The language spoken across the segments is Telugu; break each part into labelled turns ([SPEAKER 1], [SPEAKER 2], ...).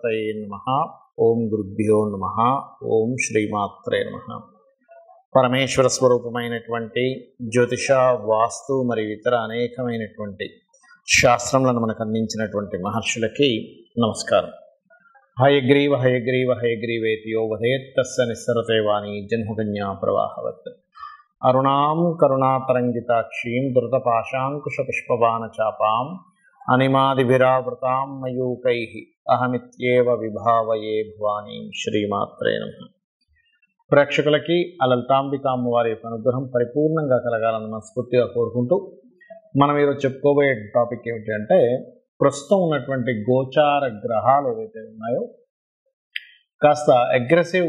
[SPEAKER 1] గణపతయే నమ ఓం గురుభ్యో నమ ఓం శ్రీమాత్రే నమ పరమేశ్వర స్వరూపమైనటువంటి జ్యోతిష వాస్తు మరియు ఇతర అనేకమైనటువంటి శాస్త్రములను మనకు అందించినటువంటి మహర్షులకి నమస్కారం హయగ్రీవ హయగ్రీవ హయగ్రీవేతియో వధేత్తస్స నిస్సరతే వాణి జన్మకన్యా ప్రవాహవత్ అరుణాం కరుణాతరంగితాక్షీం ధృతపాశాంకుశపుష్పబాణచాపాం అనిమాదిభిరావృతాం మయూకై అహమిత్యేవ విభావయే భవానీం శ్రీమాత్రే నమ ప్రేక్షకులకి ఆ లలితాంబిక అమ్మవారి యొక్క అనుగ్రహం పరిపూర్ణంగా కలగాలని మనస్ఫూర్తిగా కోరుకుంటూ మనం ఈరోజు చెప్పుకోబోయే టాపిక్ ఏమిటి అంటే ప్రస్తుతం ఉన్నటువంటి గోచార గ్రహాలు ఏవైతే ఉన్నాయో కాస్త అగ్రెసివ్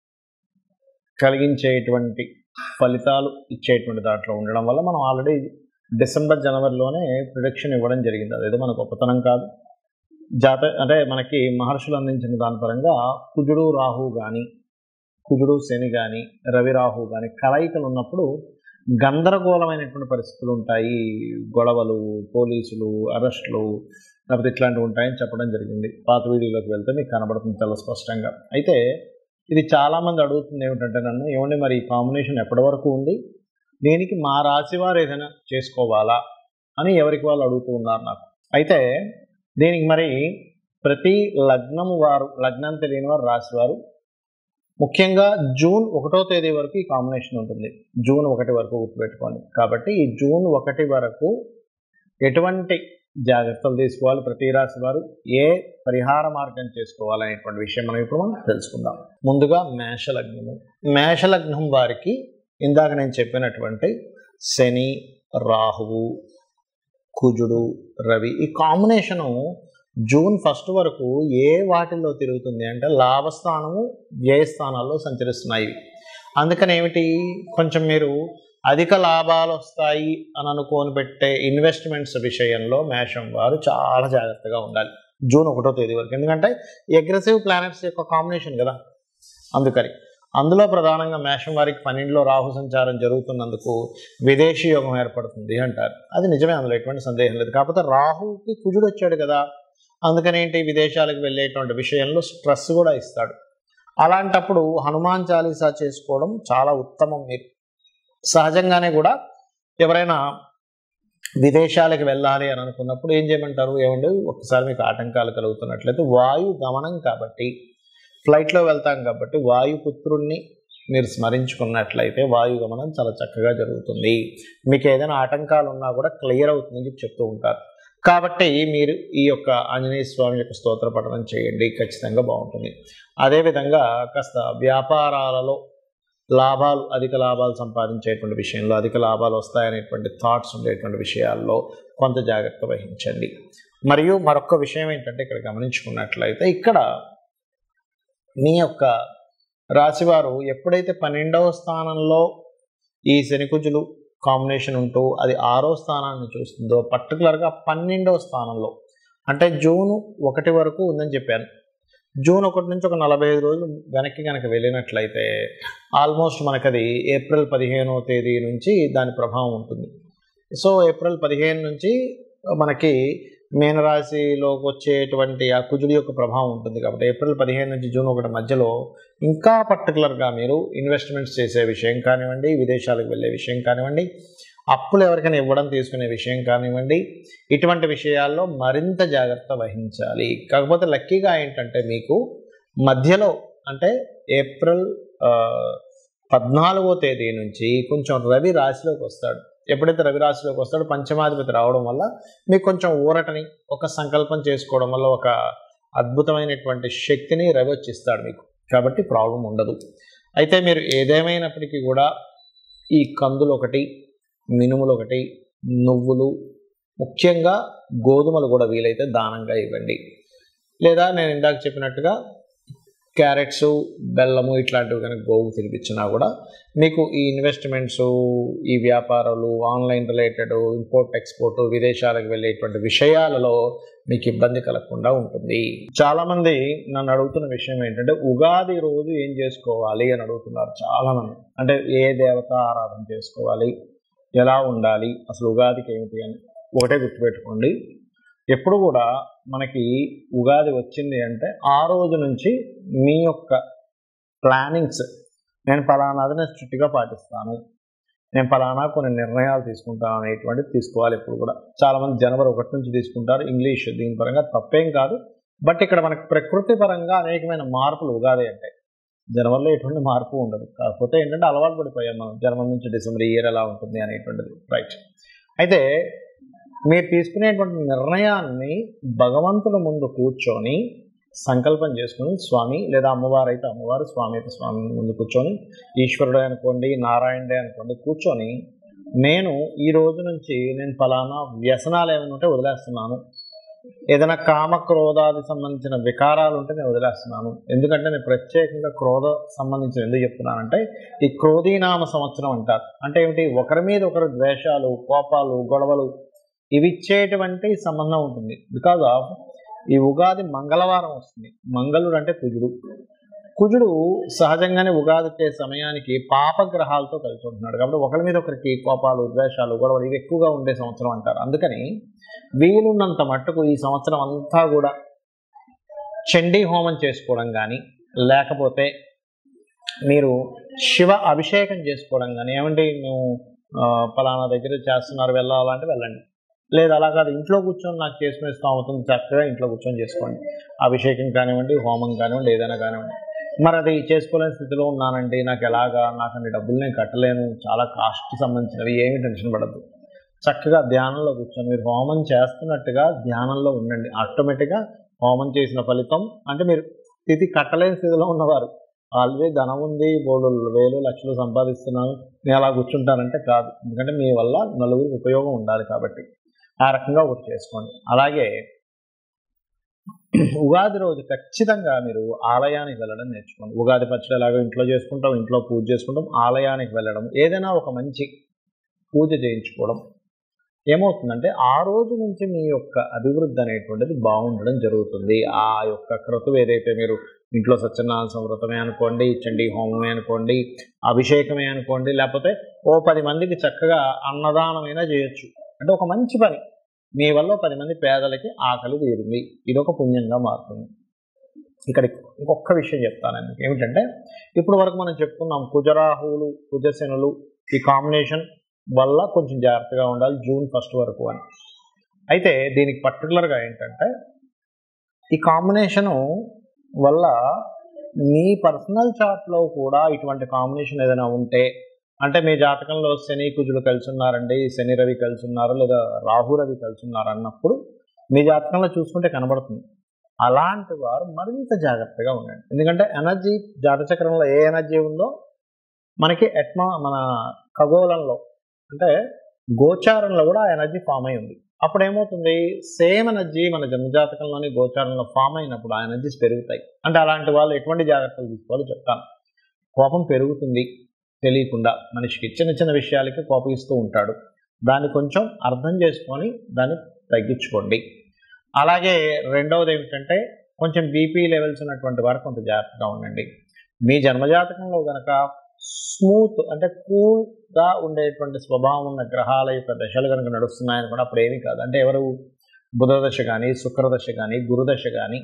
[SPEAKER 1] కలిగించేటువంటి ఫలితాలు ఇచ్చేటువంటి దాంట్లో ఉండడం వల్ల మనం ఆల్రెడీ డిసెంబర్ జనవరిలోనే ప్రిడిక్షన్ ఇవ్వడం జరిగింది అదేదో మన గొప్పతనం కాదు జాత అంటే మనకి మహర్షులు అందించిన దాని పరంగా కుజుడు రాహు కానీ కుజుడు శని కానీ రవి రాహు కానీ కలయికలు ఉన్నప్పుడు గందరగోళమైనటువంటి పరిస్థితులు ఉంటాయి గొడవలు పోలీసులు అరెస్టులు లేకపోతే ఇట్లాంటివి ఉంటాయని చెప్పడం జరిగింది పాత వీడియోలోకి వెళ్తే మీకు కనబడుతుంది చాలా స్పష్టంగా అయితే ఇది చాలామంది అడుగుతుంది ఏమిటంటే నన్ను ఏమండి మరి ఈ కాంబినేషన్ ఎప్పటి వరకు ఉంది దీనికి మా రాశి వారు ఏదైనా చేసుకోవాలా అని ఎవరికి వాళ్ళు అడుగుతూ ఉన్నారు నాకు అయితే దీనికి మరి ప్రతి లగ్నం వారు లగ్నం తెలియని వారు రాశి వారు ముఖ్యంగా జూన్ ఒకటో తేదీ వరకు ఈ కాంబినేషన్ ఉంటుంది జూన్ ఒకటి వరకు గుర్తుపెట్టుకోండి కాబట్టి ఈ జూన్ ఒకటి వరకు ఎటువంటి జాగ్రత్తలు తీసుకోవాలి ప్రతి రాశి వారు ఏ పరిహార మార్గం చేసుకోవాలనేటువంటి విషయం మనం ఇప్పుడు మనం తెలుసుకుందాం ముందుగా మేషలగ్నము మేషలగ్నం వారికి ఇందాక నేను చెప్పినటువంటి శని రాహువు కుజుడు రవి ఈ కాంబినేషను జూన్ ఫస్ట్ వరకు ఏ వాటిల్లో తిరుగుతుంది అంటే లాభస్థానము వ్యయస్థానాల్లో సంచరిస్తున్నాయి అందుకని ఏమిటి కొంచెం మీరు అధిక లాభాలు వస్తాయి అని అనుకోని పెట్టే ఇన్వెస్ట్మెంట్స్ విషయంలో మేషం వారు చాలా జాగ్రత్తగా ఉండాలి జూన్ ఒకటో తేదీ వరకు ఎందుకంటే అగ్రెసివ్ ప్లానెట్స్ యొక్క కాంబినేషన్ కదా అందుకని అందులో ప్రధానంగా మేషం వారికి పన్నెండులో రాహు సంచారం జరుగుతున్నందుకు విదేశీ యోగం ఏర్పడుతుంది అంటారు అది నిజమే అందులో ఎటువంటి సందేహం లేదు కాకపోతే రాహుకి కుజుడు వచ్చాడు కదా అందుకని ఏంటి విదేశాలకు వెళ్ళేటువంటి విషయంలో స్ట్రెస్ కూడా ఇస్తాడు అలాంటప్పుడు హనుమాన్ చాలీసా చేసుకోవడం చాలా ఉత్తమం మీరు సహజంగానే కూడా ఎవరైనా విదేశాలకు వెళ్ళాలి అని అనుకున్నప్పుడు ఏం చేయమంటారు ఏమండి ఒకసారి మీకు ఆటంకాలు కలుగుతున్నట్లయితే వాయు గమనం కాబట్టి ఫ్లైట్లో వెళ్తాం కాబట్టి వాయుపుత్రుణ్ణి మీరు స్మరించుకున్నట్లయితే వాయు గమనం చాలా చక్కగా జరుగుతుంది మీకు ఏదైనా ఆటంకాలు ఉన్నా కూడా క్లియర్ అవుతుందని చెప్తూ ఉంటారు కాబట్టి మీరు ఈ యొక్క ఆంజనేయ స్వామి యొక్క స్తోత్ర పఠనం చేయండి ఖచ్చితంగా బాగుంటుంది అదేవిధంగా కాస్త వ్యాపారాలలో లాభాలు అధిక లాభాలు సంపాదించేటువంటి విషయంలో అధిక లాభాలు వస్తాయనేటువంటి థాట్స్ ఉండేటువంటి విషయాల్లో కొంత జాగ్రత్త వహించండి మరియు మరొక విషయం ఏంటంటే ఇక్కడ గమనించుకున్నట్లయితే ఇక్కడ మీ యొక్క రాశివారు ఎప్పుడైతే పన్నెండవ స్థానంలో ఈ శనికుజులు కాంబినేషన్ ఉంటూ అది ఆరో స్థానాన్ని చూస్తుందో పర్టికులర్గా పన్నెండవ స్థానంలో అంటే జూన్ ఒకటి వరకు ఉందని చెప్పాను జూన్ ఒకటి నుంచి ఒక నలభై ఐదు రోజులు వెనక్కి కనుక వెళ్ళినట్లయితే ఆల్మోస్ట్ మనకు అది ఏప్రిల్ పదిహేనవ తేదీ నుంచి దాని ప్రభావం ఉంటుంది సో ఏప్రిల్ పదిహేను నుంచి మనకి మీనరాశిలోకి వచ్చేటువంటి ఆ కుజుడి యొక్క ప్రభావం ఉంటుంది కాబట్టి ఏప్రిల్ పదిహేను నుంచి జూన్ ఒకటి మధ్యలో ఇంకా పర్టికులర్గా మీరు ఇన్వెస్ట్మెంట్స్ చేసే విషయం కానివ్వండి విదేశాలకు వెళ్ళే విషయం కానివ్వండి అప్పులు ఎవరికైనా ఇవ్వడం తీసుకునే విషయం కానివ్వండి ఇటువంటి విషయాల్లో మరింత జాగ్రత్త వహించాలి కాకపోతే లక్కీగా ఏంటంటే మీకు మధ్యలో అంటే ఏప్రిల్ పద్నాలుగో తేదీ నుంచి కొంచెం రవి రాశిలోకి వస్తాడు ఎప్పుడైతే రవి రాశిలోకి వస్తాడో పంచమాధిపతి రావడం వల్ల మీకు కొంచెం ఊరటని ఒక సంకల్పం చేసుకోవడం వల్ల ఒక అద్భుతమైనటువంటి శక్తిని రవి వచ్చిస్తాడు మీకు కాబట్టి ప్రాబ్లం ఉండదు అయితే మీరు ఏదేమైనప్పటికీ కూడా ఈ కందులు ఒకటి మినుములు ఒకటి నువ్వులు ముఖ్యంగా గోధుమలు కూడా వీలైతే దానంగా ఇవ్వండి లేదా నేను ఇందాక చెప్పినట్టుగా క్యారెట్స్ బెల్లము ఇట్లాంటివి కనుక గోవు తినిపించినా కూడా మీకు ఈ ఇన్వెస్ట్మెంట్స్ ఈ వ్యాపారాలు ఆన్లైన్ రిలేటెడ్ ఇంపోర్ట్ ఎక్స్పోర్ట్ విదేశాలకు వెళ్ళేటువంటి విషయాలలో మీకు ఇబ్బంది కలగకుండా ఉంటుంది చాలామంది నన్ను అడుగుతున్న విషయం ఏంటంటే ఉగాది రోజు ఏం చేసుకోవాలి అని అడుగుతున్నారు చాలామంది అంటే ఏ దేవత ఆరాధన చేసుకోవాలి ఎలా ఉండాలి అసలు ఉగాదికి ఏమిటి అని ఒకటే గుర్తుపెట్టుకోండి ఎప్పుడు కూడా మనకి ఉగాది వచ్చింది అంటే ఆ రోజు నుంచి మీ యొక్క ప్లానింగ్స్ నేను ఫలానాది నేను స్ట్రిక్ట్గా పాటిస్తాను నేను ఫలానా కొన్ని నిర్ణయాలు తీసుకుంటాను అనేటువంటిది తీసుకోవాలి ఎప్పుడు కూడా చాలామంది జనవరి ఒకటి నుంచి తీసుకుంటారు ఇంగ్లీష్ దీని పరంగా తప్పేం కాదు బట్ ఇక్కడ మనకి ప్రకృతి పరంగా అనేకమైన మార్పులు ఉగాది అంటే జనవరిలో ఎటువంటి మార్పు ఉండదు కాకపోతే ఏంటంటే అలవాటు పడిపోయాం మనం జనవరి నుంచి డిసెంబర్ ఈ ఇయర్ ఎలా ఉంటుంది అనేటువంటిది రైట్ అయితే మీరు తీసుకునేటువంటి నిర్ణయాన్ని భగవంతుల ముందు కూర్చొని సంకల్పం చేసుకుని స్వామి లేదా అమ్మవారు అయితే అమ్మవారు స్వామి అయితే స్వామి ముందు కూర్చొని ఈశ్వరుడే అనుకోండి నారాయణుడే అనుకోండి కూర్చొని నేను ఈ రోజు నుంచి నేను ఫలానా వ్యసనాలు ఏమైనా ఉంటే వదిలేస్తున్నాను ఏదైనా కామ క్రోధాది సంబంధించిన వికారాలు ఉంటే నేను వదిలేస్తున్నాను ఎందుకంటే నేను ప్రత్యేకంగా క్రోధ సంబంధించిన ఎందుకు చెప్తున్నానంటే ఈ క్రోధీనామ సంవత్సరం అంటారు అంటే ఏమిటి ఒకరి మీద ఒకరు ద్వేషాలు కోపాలు గొడవలు ఇవి ఇచ్చేటువంటి సంబంధం ఉంటుంది బికాజ్ ఆఫ్ ఈ ఉగాది మంగళవారం వస్తుంది మంగళుడు అంటే కుజుడు కుజుడు సహజంగానే ఉగాది వచ్చే సమయానికి పాపగ్రహాలతో కలిసి ఉంటున్నాడు కాబట్టి ఒకరి మీద ఒకరికి కోపాలు ద్వేషాలు గొడవలు ఇవి ఎక్కువగా ఉండే సంవత్సరం అంటారు అందుకని వీలున్నంత మట్టుకు ఈ సంవత్సరం అంతా కూడా చండీ హోమం చేసుకోవడం కానీ లేకపోతే మీరు శివ అభిషేకం చేసుకోవడం కానీ ఏమంటే నువ్వు పలానా దగ్గర చేస్తున్నారు వెళ్ళాలంటే వెళ్ళండి లేదు అలా కాదు ఇంట్లో కూర్చొని నాకు చేసుకునే స్థామతం చక్కగా ఇంట్లో కూర్చొని చేసుకోండి అభిషేకం కానివ్వండి హోమం కానివ్వండి ఏదైనా కానివ్వండి మరి అది చేసుకోలేని స్థితిలో ఉన్నానండి నాకు ఎలాగా నాకు అన్ని డబ్బులు నేను కట్టలేను చాలా కాస్ట్కి సంబంధించినవి ఏమీ టెన్షన్ పడద్దు చక్కగా ధ్యానంలో కూర్చొని మీరు హోమం చేస్తున్నట్టుగా ధ్యానంలో ఉండండి ఆటోమేటిక్గా హోమం చేసిన ఫలితం అంటే మీరు స్థితి కట్టలేని స్థితిలో ఉన్నవారు ఆల్రెడీ ధనం ఉంది మూడు వేలు లక్షలు సంపాదిస్తున్నాను నేను అలా కూర్చుంటానంటే కాదు ఎందుకంటే మీ వల్ల నలుగురికి ఉపయోగం ఉండాలి కాబట్టి ఆ రకంగా ఒకటి చేసుకోండి అలాగే ఉగాది రోజు ఖచ్చితంగా మీరు ఆలయానికి వెళ్ళడం నేర్చుకోండి ఉగాది పచ్చడి ఎలాగో ఇంట్లో చేసుకుంటాం ఇంట్లో పూజ చేసుకుంటాం ఆలయానికి వెళ్ళడం ఏదైనా ఒక మంచి పూజ చేయించుకోవడం ఏమవుతుందంటే ఆ రోజు నుంచి మీ యొక్క అభివృద్ధి అనేటువంటిది బాగుండడం జరుగుతుంది ఆ యొక్క క్రతువు ఏదైతే మీరు ఇంట్లో సత్యనారాయణ సంవ్రతమే అనుకోండి చండీ హోమమే అనుకోండి అభిషేకమే అనుకోండి లేకపోతే ఓ పది మందికి చక్కగా అన్నదానమైనా చేయొచ్చు అంటే ఒక మంచి పని మీ వల్ల పది మంది పేదలకి ఆకలి తీరింది ఇది ఒక పుణ్యంగా మారుతుంది ఇక్కడ ఇంకొక విషయం చెప్తాను మీకు ఏమిటంటే ఇప్పుడు వరకు మనం చెప్పుకున్నాం కుజరాహువులు కుజశనులు ఈ కాంబినేషన్ వల్ల కొంచెం జాగ్రత్తగా ఉండాలి జూన్ ఫస్ట్ వరకు అని అయితే దీనికి పర్టికులర్గా ఏంటంటే ఈ కాంబినేషను వల్ల మీ పర్సనల్ చార్ట్లో కూడా ఇటువంటి కాంబినేషన్ ఏదైనా ఉంటే అంటే మీ జాతకంలో శని కుజుడు కలిసి ఉన్నారండి శని రవి కలిసి ఉన్నారు లేదా రాహు రవి కలిసి ఉన్నారు అన్నప్పుడు మీ జాతకంలో చూసుకుంటే కనబడుతుంది అలాంటి వారు మరింత జాగ్రత్తగా ఉండండి ఎందుకంటే ఎనర్జీ జాతచక్రంలో ఏ ఎనర్జీ ఉందో మనకి ఎట్మా మన ఖగోళంలో అంటే గోచారంలో కూడా ఆ ఎనర్జీ ఫామ్ అయి ఉంది అప్పుడు ఏమవుతుంది సేమ్ ఎనర్జీ మన జన్మజాతకంలోని గోచారంలో ఫామ్ అయినప్పుడు ఆ ఎనర్జీస్ పెరుగుతాయి అంటే అలాంటి వాళ్ళు ఎటువంటి జాగ్రత్తలు తీసుకోవాలో చెప్తాను కోపం పెరుగుతుంది తెలియకుండా మనిషికి చిన్న చిన్న విషయాలకి కోపగిస్తూ ఉంటాడు దాన్ని కొంచెం అర్థం చేసుకొని దాన్ని తగ్గించుకోండి అలాగే రెండవది ఏమిటంటే కొంచెం బీపీ లెవెల్స్ ఉన్నటువంటి వారు కొంత జాగ్రత్తగా ఉండండి మీ జన్మజాతకంలో కనుక స్మూత్ అంటే కూల్గా ఉండేటువంటి స్వభావం ఉన్న గ్రహాల యొక్క దశలు కనుక నడుస్తున్నాయని కూడా అప్పుడు ఏమీ కాదు అంటే ఎవరు బుధదశ కానీ శుక్రదశ కానీ గురుదశ కానీ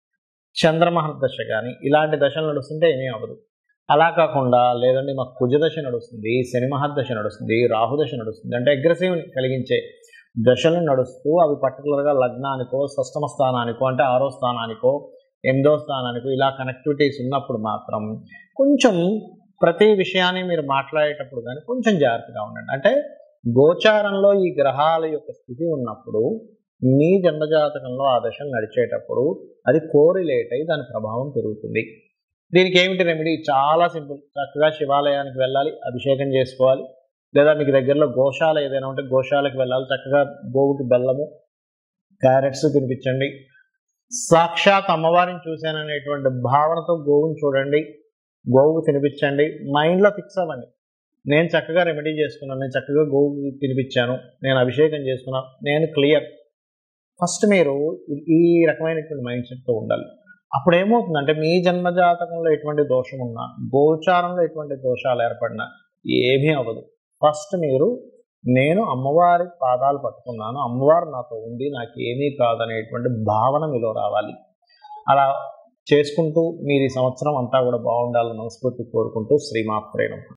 [SPEAKER 1] చంద్రమహర్దశ కానీ ఇలాంటి దశలు నడుస్తుంటే ఏమీ అవ్వదు అలా కాకుండా లేదండి మాకు కుజదశ నడుస్తుంది శని మహర్దశ నడుస్తుంది రాహుదశ నడుస్తుంది అంటే అగ్రెసివ్ కలిగించే దశలు నడుస్తూ అవి పర్టికులర్గా లగ్నానికో షష్టమ స్థానానికో అంటే ఆరో స్థానానికో ఎనిమిదో స్థానానికో ఇలా కనెక్టివిటీస్ ఉన్నప్పుడు మాత్రం కొంచెం ప్రతి విషయాన్ని మీరు మాట్లాడేటప్పుడు కానీ కొంచెం జాగ్రత్తగా ఉండండి అంటే గోచారంలో ఈ గ్రహాల యొక్క స్థితి ఉన్నప్పుడు మీ జన్మజాతకంలో ఆ దశలు నడిచేటప్పుడు అది కోరిలేట్ అయి దాని ప్రభావం పెరుగుతుంది దీనికి ఏమిటి రెమెడీ చాలా సింపుల్ చక్కగా శివాలయానికి వెళ్ళాలి అభిషేకం చేసుకోవాలి లేదా మీకు దగ్గరలో గోశాల ఏదైనా ఉంటే గోశాలకు వెళ్ళాలి చక్కగా గోవుకి బెల్లము క్యారెట్స్ తినిపించండి సాక్షాత్ అమ్మవారిని చూశాననేటువంటి భావనతో గోవుని చూడండి గోవుకు తినిపించండి మైండ్లో ఫిక్స్ అవ్వండి నేను చక్కగా రెమెడీ చేసుకున్నాను నేను చక్కగా గోవుకి తినిపించాను నేను అభిషేకం చేసుకున్నాను నేను క్లియర్ ఫస్ట్ మీరు ఈ రకమైనటువంటి మైండ్ సెట్తో ఉండాలి అప్పుడు ఏమవుతుందంటే మీ జన్మజాతకంలో ఎటువంటి దోషం ఉన్నా గోచారంలో ఎటువంటి దోషాలు ఏర్పడినా ఏమీ అవ్వదు ఫస్ట్ మీరు నేను అమ్మవారి పాదాలు పట్టుకున్నాను అమ్మవారు నాతో ఉంది నాకు ఏమీ కాదనేటువంటి భావన మీలో రావాలి అలా చేసుకుంటూ మీరు ఈ సంవత్సరం అంతా కూడా బాగుండాలని మనస్ఫూర్తి కోరుకుంటూ శ్రీమాత్రేణం